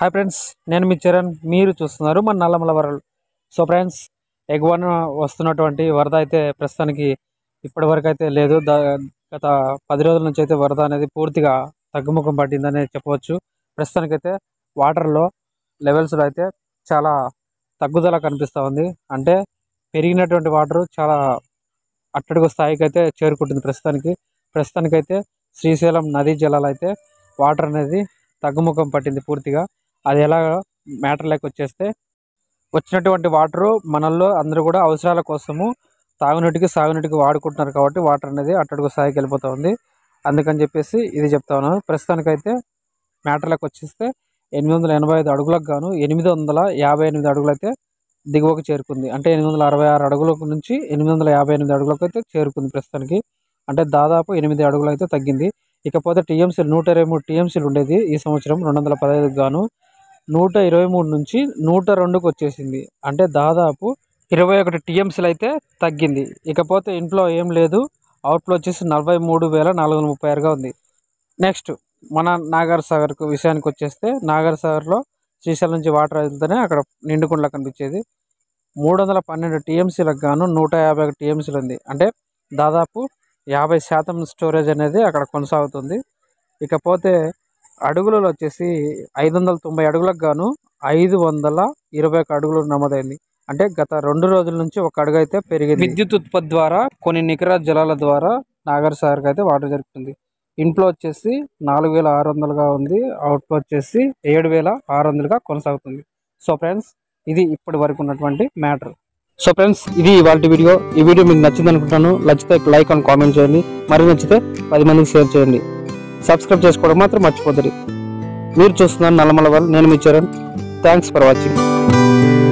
hi friends నేను మీ చరణ్ మీరు చూస్తున్నారు మన నల్లమల వరల్డ్ సో ఫ్రెండ్స్ ఎగ్ వన్ వస్తున్నటువంటి వరద అయితే ప్రస్తుతానికి ఇప్పటి వరకు అయితే లేదు దా గత పది రోజుల నుంచి అయితే వరద అనేది పూర్తిగా తగ్గుముఖం పట్టిందని చెప్పవచ్చు ప్రస్తుతానికైతే వాటర్లో లెవెల్స్లో అయితే చాలా తగ్గుదల కనిపిస్తూ ఉంది అంటే పెరిగినటువంటి వాటర్ చాలా అట్టడుగు స్థాయికి అయితే చేరుకుంటుంది ప్రస్తుతానికి ప్రస్తుతానికైతే శ్రీశైలం నదీ జలాలు అయితే వాటర్ అనేది తగ్గుముఖం పట్టింది పూర్తిగా అది ఎలా మ్యాటర్ లెక్క వచ్చేస్తే వచ్చినటువంటి వాటరు మనల్లో అందరూ కూడా అవసరాల కోసము తాగునీటికి సాగునీటికి వాడుకుంటున్నారు కాబట్టి వాటర్ అనేది అట్టడుగు స్థాయికి వెళ్ళిపోతూ ఉంది అందుకని చెప్పేసి ఇది చెప్తా ఉన్నాను ప్రస్తుతానికైతే మ్యాటర్ లెక్క వచ్చేస్తే ఎనిమిది వందల ఎనభై ఐదు అడుగులకు గాను ఎనిమిది వందల యాభై ఎనిమిది అడుగులు అయితే దిగువకు చేరుకుంది అంటే ఎనిమిది వందల అరవై ఆరు అడుగుల నుంచి ఎనిమిది వందల యాభై ఎనిమిది అడుగులకు అయితే చేరుకుంది ప్రస్తుతానికి అంటే దాదాపు ఎనిమిది అడుగులు అయితే తగ్గింది ఇకపోతే టీఎంసీలు నూట ఇరవై మూడు టీఎంసీలు ఉండేది ఈ సంవత్సరం రెండు వందల పదహైదుకు గాను నూట ఇరవై మూడు నుంచి నూట రెండుకు వచ్చేసింది అంటే దాదాపు ఇరవై ఒకటి టీఎంసీలు అయితే తగ్గింది ఇకపోతే ఇంట్లో ఏం లేదు అవుట్లో వచ్చేసి నలభై మూడు వేల నాలుగు వందల ముప్పై ఆరుగా ఉంది నెక్స్ట్ మన నాగార్ సాగర్కు విషయానికి వచ్చేస్తే నాగార్ సాగర్లో శ్రీశైలం నుంచి వాటర్ వెళ్తేనే అక్కడ నిండుకుండలా కనిపించేది మూడు వందల పన్నెండు టీఎంసీలకు గాను నూట యాభై ఒక టీఎంసీలు ఉంది అంటే దాదాపు యాభై శాతం స్టోరేజ్ అనేది అక్కడ కొనసాగుతుంది ఇకపోతే అడుగులలో వచ్చేసి ఐదు వందల తొంభై అడుగులకు గాను ఐదు వందల ఇరవై ఒక అడుగులు నమోదైంది అంటే గత రెండు రోజుల నుంచి ఒక అడుగు అయితే పెరిగింది విద్యుత్ ఉత్పత్తి ద్వారా కొన్ని నికర జలాల ద్వారా నాగర్ సాగర్కి అయితే వాటర్ జరుగుతుంది ఇంట్లో వచ్చేసి నాలుగు వేల ఆరు వందలుగా ఉంది అవుట్లో వచ్చేసి ఏడు వేల ఆరు వందలుగా కొనసాగుతుంది సో ఫ్రెండ్స్ ఇది ఇప్పటి వరకు ఉన్నటువంటి మ్యాటర్ సో ఫ్రెండ్స్ ఇది ఇవాళ వీడియో ఈ వీడియో మీకు నచ్చింది అనుకుంటాను నచ్చితే లైక్ అండ్ కామెంట్ చేయండి మరి నచ్చితే పది మందికి షేర్ చేయండి సబ్స్క్రైబ్ చేసుకోవడం మాత్రం మర్చిపోతుంది మీరు చూస్తున్నారు నల్లమల వాళ్ళు నేను మీ చరణ్ థ్యాంక్స్ ఫర్ వాచింగ్